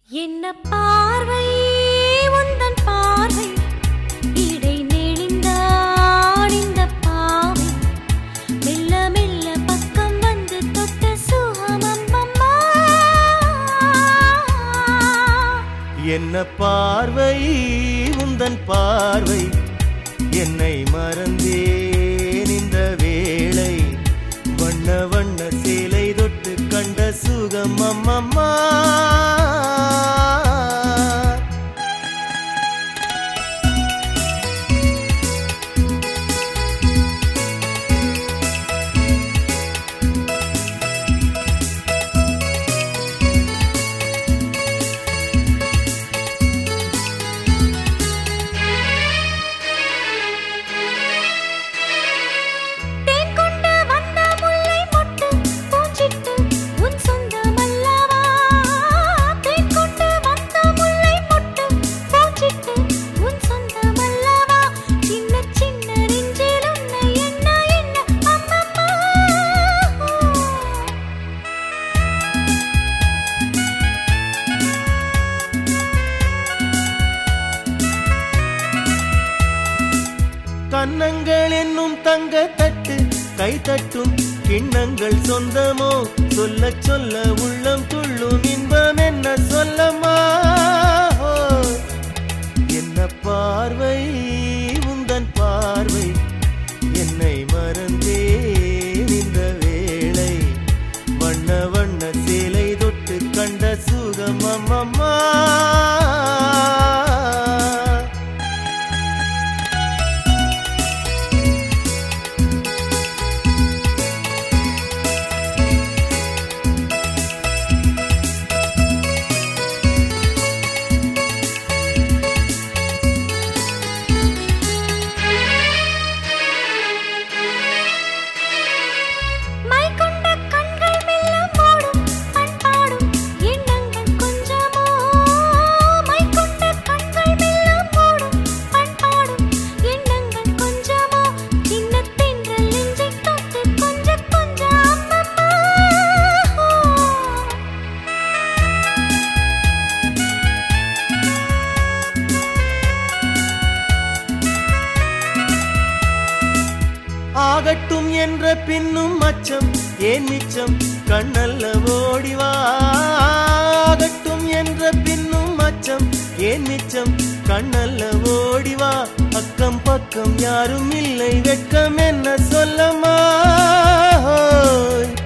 என்ன பார்வை உந்தன் பார்வை இடை நெளிந்தாள் இந்த பாவை மெல்ல மெல்ல பக்கம் வந்து தொட்ட சுகம் அம்மம்மா என்ன பார்வை உந்தன் பார்வை என்னை மறந்தேன் இந்த வேளை வண்ண வண்ண சேலை தொட்டு கண்ட சுகம் அம்மம்மா தேன் கொண்டு வந்த முல்லை மொட்டு பூஞ்சிட்டு உன் சொந்தமல்லவா தேன் கொண்டு வந்த முல்லை மொட்டு பூஞ்சிட்டு உன் சொந்தமல்லவா சின்ன சின்ன நெஞ்சில் உன்னை என்ன என்ன அம்மம்மா கன்னங்கள் என்னும் தங்க தட்டு கை தட்டும் கிண்ணங்கள் சொந்தமோ சொல்ல சொல்ல உள்ளம் துள்ளும் இன்பம் என்ன சொல்லமா என்ன பார்வை உந்தன் பார்வை என்னை மறந்தேன் இந்த வேளை வண்ண வண்ண சேலை தொட்டு கண்ட சுகம் அம்மம்மா மை கொண்ட கண்கள் மெல்ல மூடும் பண்பாடும் எண்ணங்கள் கொஞ்சமோ மை கொண்ட கண்கள் மெல்ல மூடும் பண்பாடும் எண்ணங்கள் கொஞ்சமோ சின்ன தென்றல் நெஞ்சை தொட்டு கொஞ்ச கொஞ்ச அம்மம்மா ஆகட்டும் என்ற பின்னும் அச்சம் ஏன் மிச்சம் கண்ணல்ல ஓடிவா ஆகட்டும் என்ற பின்னும் அச்சம் ஏன் மிச்சம் கண்ணல்ல ஓடிவா அக்கம் பக்கம் யாரும் இல்லை வெட்கம் என்ன சொல்லமா